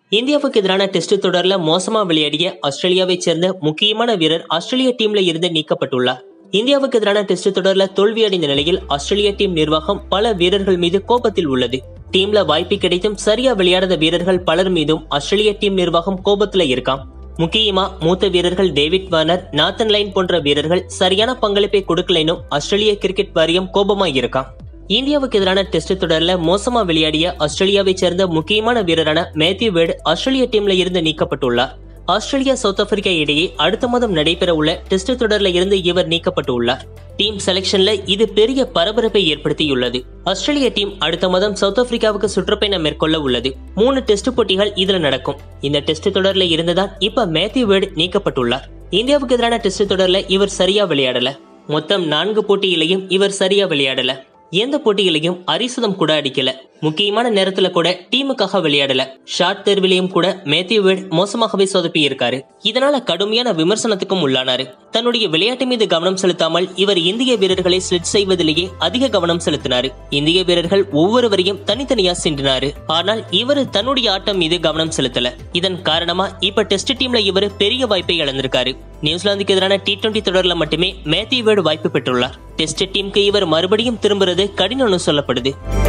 இந்தியாவுக்கு எதிரான டெஸ்ட் தொடர்ல மோசமா விளையாடிய ஆஸ்திரேலியாவைச் சேர்ந்த முக்கியமான வீரர் ஆஸ்திரேலிய டீம்ல இருந்து நீக்கப்பட்டுள்ளார் இந்தியாவுக்கு எதிரான டெஸ்ட் தொடர்ல தோல்வியடைந்த நிலையில் ஆஸ்திரேலிய டீம் நிர்வாகம் பல வீரர்கள் மீது கோபத்தில் உள்ளது டீம்ல வாய்ப்பு கிடைத்தும் சரியா விளையாடாத வீரர்கள் பலர் மீதும் ஆஸ்திரேலிய டீம் நிர்வாகம் கோபத்துல இருக்காம் முக்கியமா மூத்த வீரர்கள் டேவிட் வார்னர் நாத்தன் லைன் போன்ற வீரர்கள் சரியான பங்களிப்பை கொடுக்கலைனும் ஆஸ்திரேலிய கிரிக்கெட் வாரியம் கோபமா இருக்காம் இந்தியாவுக்கு எதிரான டெஸ்ட் தொடர்ல மோசமா விளையாடிய ஆஸ்திரேலியாவை சேர்ந்த முக்கியமான வீரரான மேத்யூ வேர்டு ஆஸ்திரேலிய டீம்ல இருந்து நீக்கப்பட்டுள்ளார் ஆஸ்திரேலியா சவுத் ஆப்பிரிக்கா இடையே அடுத்த மாதம் நடைபெற உள்ள டெஸ்ட் தொடர்ல இருந்து இவர் நீக்கப்பட்டுள்ளார் டீம் செலக்ஷன்ல இது பெரிய பரபரப்பை ஏற்படுத்தியுள்ளது ஆஸ்திரேலிய டீம் அடுத்த மாதம் சவுத் ஆப்பிரிக்காவுக்கு சுற்றுப்பயணம் மேற்கொள்ள உள்ளது மூணு டெஸ்ட் போட்டிகள் இதுல நடக்கும் இந்த டெஸ்ட் தொடர்ல இருந்துதான் இப்ப மேத்யூ வேர்டு நீக்கப்பட்டுள்ளார் இந்தியாவுக்கு எதிரான டெஸ்ட் தொடர்ல இவர் சரியா விளையாடல மொத்தம் நான்கு போட்டியிலையும் இவர் சரியா விளையாடல எந்த போட்டியிலையும் அரிசதம் கூட அடிக்கல முக்கியமான நேரத்துல கூட டீமுக்காக விளையாடல ஷார்ட் தேர்விலையும் கூட மேத்யூ வேட் மோசமாகவே சொதப்பி இருக்காரு இதனால கடுமையான விமர்சனத்துக்கும் உள்ளானாரு தன்னுடைய விளையாட்டு மீது கவனம் செலுத்தாமல் இவர் இந்திய வீரர்களை ஸ்லிட் செய்வதிலேயே அதிக கவனம் செலுத்தினாரு இந்திய வீரர்கள் ஒவ்வொருவரையும் தனித்தனியா சிண்டினாரு ஆனால் இவர் தன்னுடைய ஆட்டம் மீது கவனம் செலுத்தல இதன் காரணமா இப்ப டெஸ்ட் டீம்ல இவர் பெரிய வாய்ப்பை இழந்திருக்காரு நியூசிலாந்துக்கு எதிரான டி டுவெண்டி தொடர்ல மட்டுமே மேத்யூ வேர்டு வாய்ப்பு பெற்றுள்ளார் டெஸ்ட் டீமுக்கு இவர் மறுபடியும் திரும்புறது கடினம்னு சொல்லப்படுது